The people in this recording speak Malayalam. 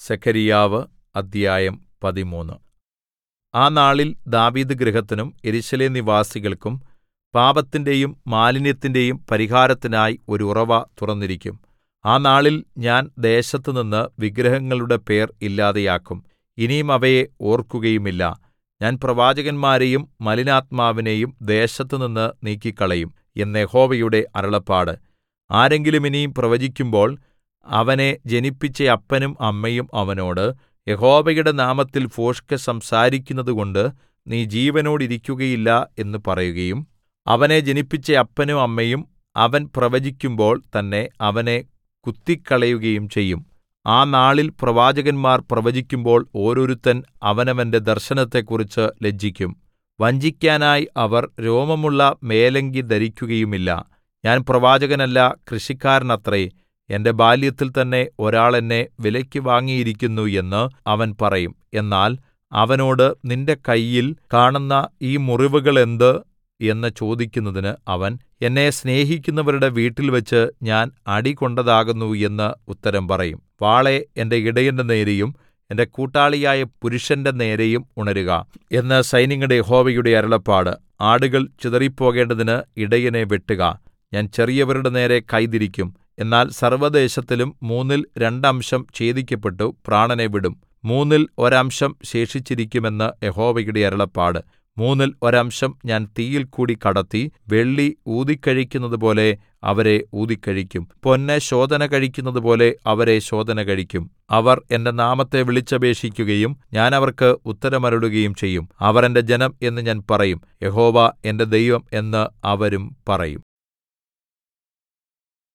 സെഖര്യാവ് അദ്ധ്യായം പതിമൂന്ന് ആ നാളിൽ ദാവീദ് ഗൃഹത്തിനും യെരൂശലേം നിവാസികൾക്കും പാപത്തിന്റെയും മാലിന്യത്തിന്റെയും പരിഹാരത്തിനായി ഒരു ഉറവ തുറന്നിരിക്കും ആ നാളിൽ ഞാൻ ദേശത്തുനിന്ന് വിഗ്രഹങ്ങളുടെ പേർ ഇല്ലാതെയാക്കും ഇനി അവയെ ഓർക്കുകയുമില്ല ഞാൻ പ്രവാചകന്മാരെയും മലിനാത്മാവിനെയും ദേശത്തുനിന്ന് നീക്കിക്കളയും എന്ന് യഹോവയുടെ അരുളപ്പാട് ആരെങ്കിലും ഇനി പ്രവചിക്കുമ്പോൾ അവനെ ജനിപ്പിച്ച അപ്പനും അമ്മയും അവനോട് യഹോവയുടെ നാമത്തിൽ ഭോഷ്ക് സംസാരിക്കുന്നതുകൊണ്ട് നീ ജീവനോടിരിക്കുകയില്ല എന്ന് പറയുകയും അവനെ ജനിപ്പിച്ച അപ്പനും അമ്മയും അവൻ പ്രവചിക്കുമ്പോൾ തന്നെ അവനെ കുത്തിക്കളയുകയും ചെയ്യും ആ നാളിൽ പ്രവാചകന്മാർ പ്രവചിക്കുമ്പോൾ ഓരോരുത്തൻ അവനവന്റെ ദർശനത്തെക്കുറിച്ച് ലജ്ജിക്കും വഞ്ചിക്കാനായി അവർ രോമമുള്ള മേലങ്കി ധരിക്കുകയുമില്ല ഞാൻ പ്രവാചകനല്ല കൃഷിക്കാരനത്രേ എന്റെ ബാല്യത്തിൽ തന്നെ ഒരാൾ എന്നെ വിലയ്ക്ക് വാങ്ങിയിരിക്കുന്നു എന്ന് അവൻ പറയും എന്നാൽ അവനോട് നിന്റെ കയ്യിൽ കാണുന്ന ഈ മുറിവുകൾ എന്ത് എന്ന് ചോദിക്കുന്നതിന് അവൻ എന്നെ സ്നേഹിക്കുന്നവരുടെ വീട്ടിൽവച്ച് ഞാൻ അടികൊണ്ടതാകുന്നു എന്ന് ഉത്തരം പറയും വാളേ എന്റെ ഇടയന്റെ നേരെയും എന്റെ കൂട്ടാളിയായ പുരുഷന്റെ നേരെയും ഉണരുക എന്ന് സൈന്യങ്ങളുടെ യഹോവയുടെ അരുളപ്പാട് ആടുകൾ ചിതറിപ്പോകേണ്ടതിന് ഇടയനെ വെട്ടുക ഞാൻ ചെറിയവരുടെ നേരെ കൈ തിരിക്കും എന്നാൽ സർവ്വദേശത്തിലും മൂന്നിൽ രണ്ടംശം ഛേദിക്കപ്പെട്ടു പ്രാണനെ വിടും മൂന്നിൽ ഒരംശം ശേഷിച്ചിരിക്കുമെന്ന് യഹോവയുടെ അരുളപ്പാട് മൂന്നിൽ ഒരംശം ഞാൻ തീയിൽകൂടി കടത്തി വെള്ളി ഊതിക്കഴിക്കുന്നതുപോലെ അവരെ ഊതിക്കഴിക്കും പൊന്ന് ശോധന കഴിക്കുന്നതുപോലെ അവരെ ശോധന കഴിക്കും അവർ എന്റെ നാമത്തെ വിളിച്ചപേക്ഷിക്കുകയും ഞാൻ അവർക്ക് ഉത്തരമരുളുകയും ചെയ്യും അവർ എന്റെ ജനം എന്ന് ഞാൻ പറയും യഹോവ എന്റെ ദൈവം എന്ന് അവരും പറയും